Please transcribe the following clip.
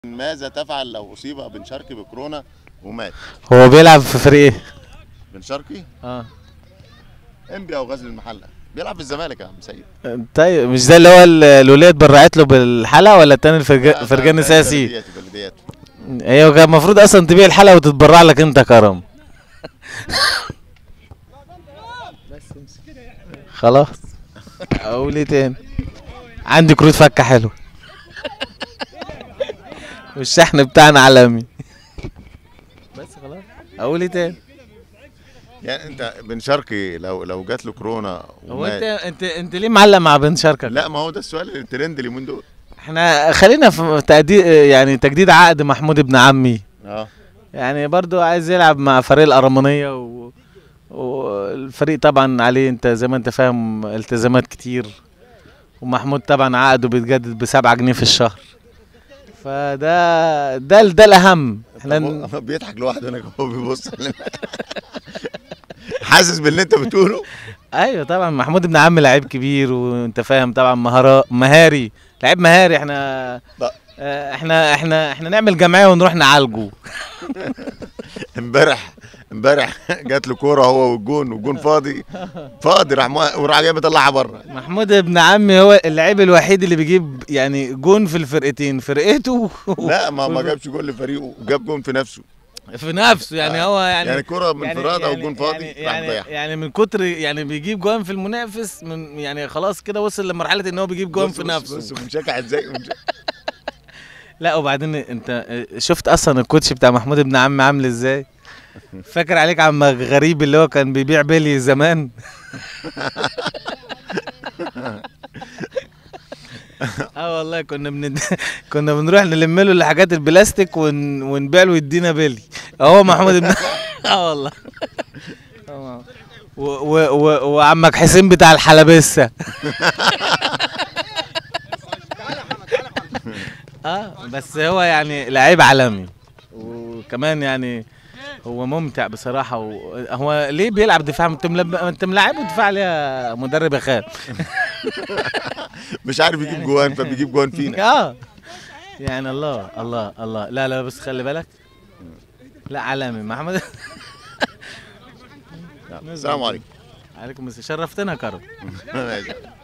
ماذا تفعل لو اصيب بن شرقي بكورونا ومات هو بيلعب في فريق ايه؟ بن شرقي اه انبي او غزل المحله بيلعب في الزمالك يا عم سيد طيب مش ده اللي هو ال- الولية اتبرعت له بالحلقة ولا التاني الفرج... لا، فرجاني لا، ساسي؟ بلدياتي بلدياتي هي كان المفروض اصلا تبيع الحلقة وتتبرع لك انت يا كرم خلاص اقول ايه تاني عندي كروت فكة حلو والشحن بتاعنا عالمي بس خلاص اقول ايه تاني يعني انت بن شرقي لو لو جات له كورونا هو انت ومات انت انت ليه معلق مع بنت شركة لا ما هو ده السؤال الترند اليومين دول احنا خلينا في تجديد يعني تجديد عقد محمود ابن عمي اه يعني برضو عايز يلعب مع فريق الأرمنية و... والفريق طبعا عليه انت زي ما انت فاهم التزامات كتير ومحمود طبعا عقده بيتجدد بسبعة جنيه في الشهر فده ده ده الأهم احنا ن- هو بيضحك لوحده هناك هو بيبص حاسس باللي انت بتقوله ايوه طبعا محمود ابن عمي لعيب كبير وانت فاهم طبعا مهارة مهاري لعيب مهاري احنا لا. اه، احنا احنا احنا نعمل جمعية ونروح نعالجه امبارح امبارح جات له كوره هو والجون والجون فاضي فاضي راح مو- وراح جاي مطلعها بره محمود ابن عمي هو اللعيب الوحيد اللي بيجيب يعني جون في الفرقتين فرقته لا ما ما جابش جول لفريقه جاب جون في نفسه في نفسه يعني هو يعني يعني كرة من انفراد او جون فاضي يعني راح يعني, مضيعها يعني من كتر يعني بيجيب جون في المنافس من يعني خلاص كده وصل لمرحله ان هو بيجيب جون بص- في بص- نفسه بص منشكح ازاي منشكح. لا وبعدين انت شفت اصلا الكوتش بتاع محمود ابن عم عامل ازاي فاكر عليك عم غريب اللي هو كان بيبيع بيلي زمان اه والله كنا بن... كنا بنروح نلم له الحاجات البلاستيك ون... ونبيع له يدينا بيلي هو محمود ابن اه والله آه. و... و... و... وعمك حسين بتاع الحلبسه اه بس هو يعني لعيب عالمي وكمان يعني هو ممتع بصراحه و... هو ليه بيلعب دفاع انت ملب... انت ملاعبه دفاع ليه يا مدرب يا خال مش عارف يجيب جوان فبيجيب جوان فينا اه يعني الله الله الله لا لا بس خلي بالك لا عالمي محمد السلام عليكم عليكم السلام شرفتنا يا كرم ماشي.